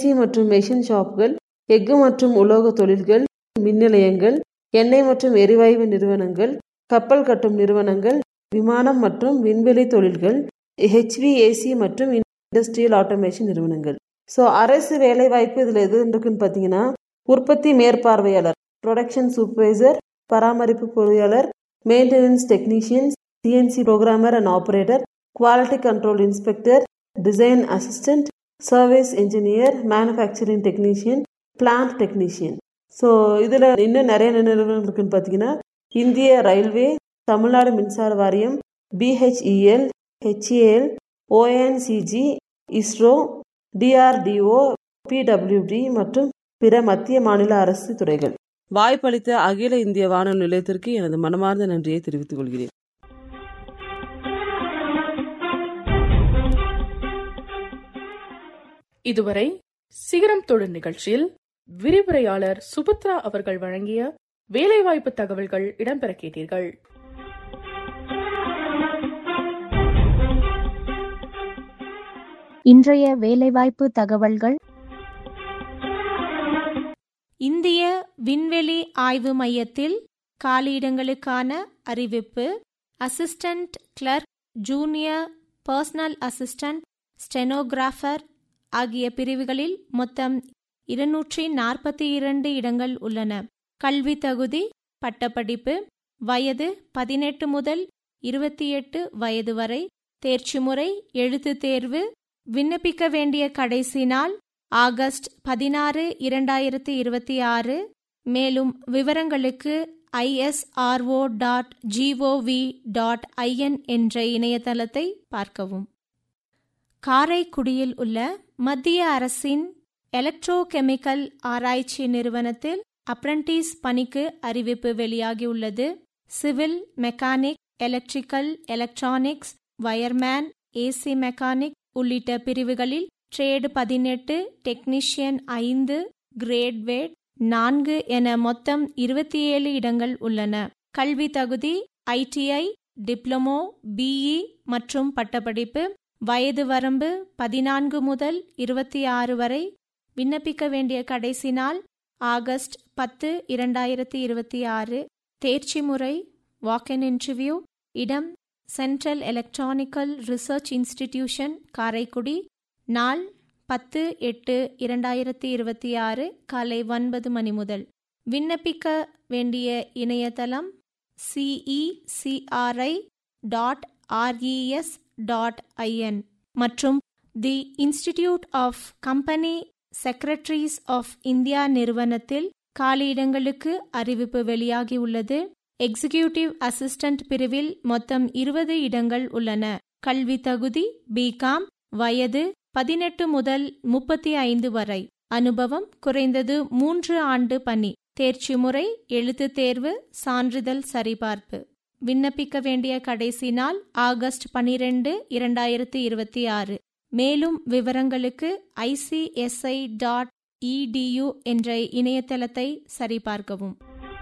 CNC மற்றும் machine ஷாப்கள் எஃகு மற்றும் உலோக தொழில்கள் மின் நிலையங்கள் எண்ணெய் மற்றும் எரிவாயு நிறுவனங்கள் கப்பல் கட்டும் நிறுவனங்கள் விமானம் மற்றும் விண்வெளி தொழில்கள் ஹெச்விஏசி மற்றும் இண்டஸ்ட்ரியல் ஆட்டோமேஷன் நிறுவனங்கள் ஸோ அரசு வேலைவாய்ப்பு இதில் எது இருக்குன்னு பார்த்தீங்கன்னா உற்பத்தி மேற்பார்வையாளர் ப்ரொடக்ஷன் சூப்பர்வைசர் பராமரிப்பு பொறியாளர் maintenance technicians CNC programmer and operator quality control inspector design assistant service engineer manufacturing technician plant technician so இதில் இன்னும் நிறைய நிறுவனங்கள் இருக்குன்னு பார்த்தீங்கன்னா இந்திய ரயில்வே தமிழ்நாடு மின்சார வாரியம் BHEL HAL ONGC ISRO DRDO PWD மற்றும் பிற மத்திய மாநில அரசு துறைகள் வாய்ப்பளித்த அகில இந்திய வானொலி நிலையத்திற்கு எனது மனமார்ந்த நன்றியை தெரிவித்துக் கொள்கிறேன் இதுவரை சிகரம் தொழில் நிகழ்ச்சியில் விரிவுரையாளர் சுபத்ரா அவர்கள் வழங்கிய வேலைவாய்ப்பு தகவல்கள் இடம்பெற கேட்டீர்கள் இன்றைய வேலைவாய்ப்பு தகவல்கள் இந்திய விண்வெளி ஆய்வு மையத்தில் காலியிடங்களுக்கான அறிவிப்பு assistant clerk junior personal assistant stenographer ஆகிய பிரிவுகளில் மொத்தம் இருநூற்றி நாற்பத்தி இரண்டு இடங்கள் உள்ளன கல்வி தகுதி பட்டப்படிப்பு வயது பதினெட்டு முதல் இருபத்தி எட்டு வயது வரை தேர்ச்சி முறை எழுத்துத் தேர்வு விண்ணப்பிக்க வேண்டிய கடைசி நாள் ஆகஸ்ட் பதினாறு இரண்டாயிரத்தி இருபத்தி ஆறு மேலும் விவரங்களுக்கு ISRO dot gov dot in என்ற இணையதளத்தை பார்க்கவும் காரைக்குடியில் உள்ள மத்திய அரசின் எலக்ட்ரோகெமிக்கல் ஆராய்ச்சி நிறுவனத்தில் அப்ரண்டிஸ் பணிக்கு அறிவிப்பு வெளியாகியுள்ளது civil mechanic electrical electronics wireman AC mechanic உள்ளிட்ட பிரிவுகளில் ட்ரேடு பதினெட்டு டெக்னீஷியன் ஐந்து கிரேட்வேட் நான்கு என மொத்தம் இருபத்தி ஏழு இடங்கள் உள்ளன கல்வி தகுதி ஐடிஐ டிப்ளமோ பிஇ மற்றும் பட்டப்படிப்பு வயது வரம்பு பதினான்கு முதல் இருபத்தி ஆறு வரை விண்ணப்பிக்க வேண்டிய கடைசி நாள் ஆகஸ்ட் பத்து இரண்டாயிரத்தி இருபத்தி ஆறு தேர்ச்சி முறை வாக்-இன் இன்டர்வியூ இடம் central electronical research institution Karaikudi நாள் பத்து எட்டு இரண்டாயிரத்தி இருபத்தி ஆறு காலை ஒன்பது மணி முதல் விண்ணப்பிக்க வேண்டிய இணையதளம் CECRI dot res dot in மற்றும் the institute of company secretaries of India நிறுவனத்தில் காலியிடங்களுக்கு அறிவிப்பு வெளியாகியுள்ளது எக்ஸிகியூட்டிவ் அசிஸ்டன்ட் பிரிவில் மொத்தம் இருபது இடங்கள் உள்ளன கல்வி தகுதி பிகாம் வயது பதினெட்டு முதல் முப்பத்தி ஐந்து வரை அனுபவம் குறைந்தது மூன்று ஆண்டு பணி தேர்ச்சி முறை எழுத்துத் தேர்வு சான்றிதழ் சரிபார்ப்பு விண்ணப்பிக்க வேண்டிய கடைசி நாள் ஆகஸ்ட் பனிரெண்டு இரண்டாயிரத்தி இருபத்தி ஆறு மேலும் விவரங்களுக்கு ஐசிஎஸ்ஐ டாட் இடியு என்ற இணையதளத்தை சரிபார்க்கவும்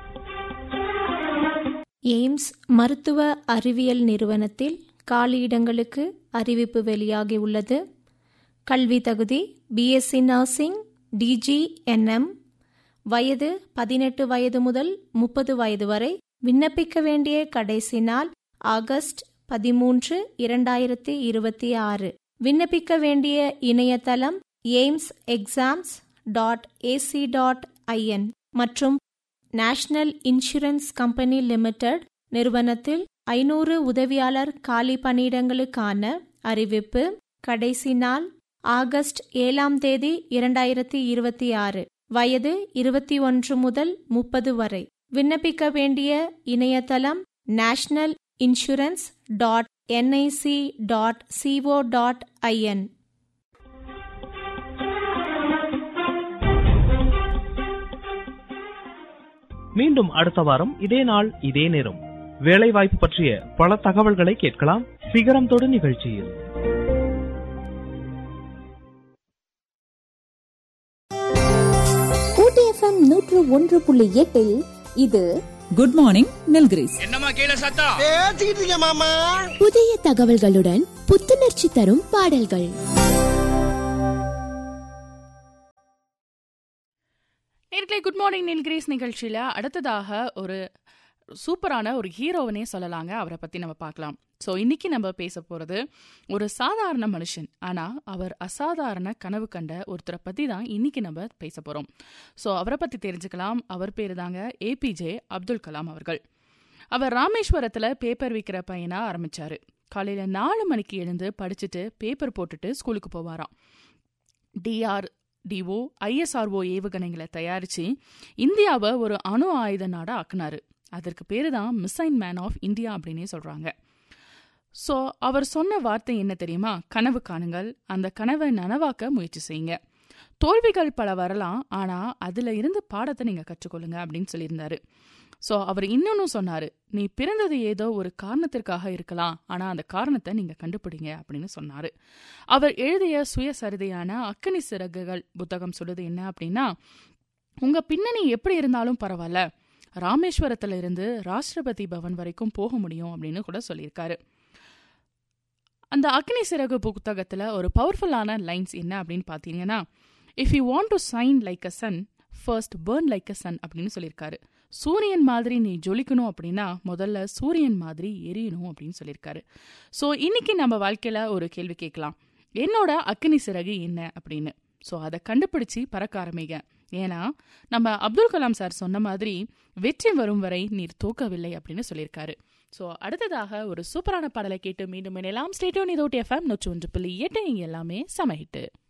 எய்ம்ஸ் மருத்துவ அறிவியல் நிறுவனத்தில் காலியிடங்களுக்கு அறிவிப்பு வெளியாகியுள்ளது கல்வி தகுதி பிஎஸ்சி நர்சிங் டிஜிஎன்எம் வயது பதினெட்டு வயது முதல் முப்பது வயது வரை விண்ணப்பிக்க வேண்டிய கடைசி நாள் ஆகஸ்ட் பதிமூன்று இரண்டாயிரத்தி இருபத்தி ஆறு விண்ணப்பிக்க வேண்டிய இணையதளம் AIIMS exams dot AC dot in மற்றும் நேஷனல் இன்சூரன்ஸ் கம்பெனி லிமிடெட் நிறுவனத்தில் ஐநூறு உதவியாளர் காலி பணியிடங்களுக்கான அறிவிப்பு கடைசி நாள் ஆகஸ்ட் ஏழாம் தேதி இரண்டாயிரத்தி இருபத்தி ஆறு வயது இருபத்தி ஒன்று முதல் முப்பது வரை விண்ணப்பிக்க வேண்டிய இணையதளம் national insurance dot NIC dot CO dot in மீண்டும் அடுத்த வாரம் இதே நாள் இதே நேரம் வேலைவாய்ப்பு பற்றிய பல தகவல்களை கேட்கலாம் சிகரம் தொடு நிகழ்ச்சியில் ஊட்டி எஃப்எம் நூற்று ஒன்று புள்ளி எட்டில் இது குட் மார்னிங் நில்கிரிஸ் என்னம்மா கீழே சத்தம் பேசிக்கிட்டு இருக்கேன் மாமா புதிய தகவல்களுடன் புத்துணர்ச்சி தரும் பாடல்கள் நேர்களே குட் மார்னிங் நீல்கிரேஸ் நிகழ்ச்சியில் அடுத்ததாக ஒரு சூப்பரான ஒரு ஹீரோவனே சொல்லலாங்க அவரை பற்றி நம்ம பார்க்கலாம் ஸோ இன்னைக்கு நம்ம பேச போகிறது ஒரு சாதாரண மனுஷன் ஆனால் அவர் அசாதாரண கனவு கண்ட ஒருத்தரை பற்றி தான் இன்னைக்கு நம்ம பேச போகிறோம் ஸோ அவரை பற்றி தெரிஞ்சுக்கலாம் அவர் பேர் தாங்க ஏபிஜே அப்துல் கலாம் அவர்கள் அவர் ராமேஸ்வரத்தில் பேப்பர் விற்கிற பையனாக ஆரம்பிச்சாரு காலையில் நாலு மணிக்கு எழுந்து படிச்சுட்டு பேப்பர் போட்டுட்டு ஸ்கூலுக்கு போவாராம் டிஆர் டிஓ ஐஎஸ்ஆர்ஓ ஏவுகணைகளை தயாரித்து இந்தியாவை ஒரு அணு ஆயுத நாடாக ஆக்குனாரு அதற்கு பேரு தான் மிசைன் மேன் ஆஃப் இந்தியா அப்படின்னே சொல்கிறாங்க ஸோ அவர் சொன்ன வார்த்தை என்ன தெரியுமா கனவு காணுங்கள் அந்த கனவை நனவாக்க முயற்சி செய்யுங்க தோல்விகள் பல வரலாம் ஆனால் அதில் இருந்து பாடத்தை நீங்கள் கற்றுக்கொள்ளுங்க அப்படின்னு சொல்லியிருந்தாரு ஸோ அவர் இன்னொன்னு சொன்னார் நீ பிறந்தது ஏதோ ஒரு காரணத்திற்காக இருக்கலாம் ஆனால் அந்த காரணத்தை நீங்கள் கண்டுபிடிங்க அப்படின்னு சொன்னார் அவர் எழுதிய சுயசரிதையான அக்கனி சிறகுகள் புத்தகம் சொல்லுது என்ன அப்படின்னா உங்கள் பின்னணி எப்படி இருந்தாலும் பரவாயில்ல ராமேஸ்வரத்துல இருந்து ராஷ்டிரபதி பவன் வரைக்கும் போக முடியும் அப்படின்னு கூட சொல்லியிருக்காரு அந்த அக்னி சிறகு புத்தகத்தில் ஒரு பவர்ஃபுல்லான லைன்ஸ் என்ன அப்படின்னு பார்த்தீங்கன்னா if you want to shine like a sun first born like a sun அப்படின்னு சொல்லியிருக்காரு சூரியன் மாதிரி நீ ஜொலிக்கணும் அப்படின்னா முதல்ல சூரியன் மாதிரி எரியணும் அப்படின்னு சொல்லியிருக்காரு ஸோ இன்னைக்கு நம்ம வாழ்க்கையில் ஒரு கேள்வி கேட்கலாம் என்னோட அக்னி சிறகு என்ன அப்படின்னு ஸோ அதை கண்டுபிடிச்சி பறக்க ஆரம்பிங்க ஏன்னா நம்ம அப்துல் கலாம் சார் சொன்ன மாதிரி வெற்றி வரும் வரை நீர் தோக்கவில்லை அப்படின்னு சொல்லியிருக்காரு ஸோ அடுத்ததாக ஒரு சூப்பரான பாடலை கேட்டு மீண்டும் இணையலாம் ஸ்டேட்டோன் இதோட்டி எஃப்எம் நூற்றி ஒன்று புள்ளி எட்டு இங்கே எல்லாமே சமஹிட்டு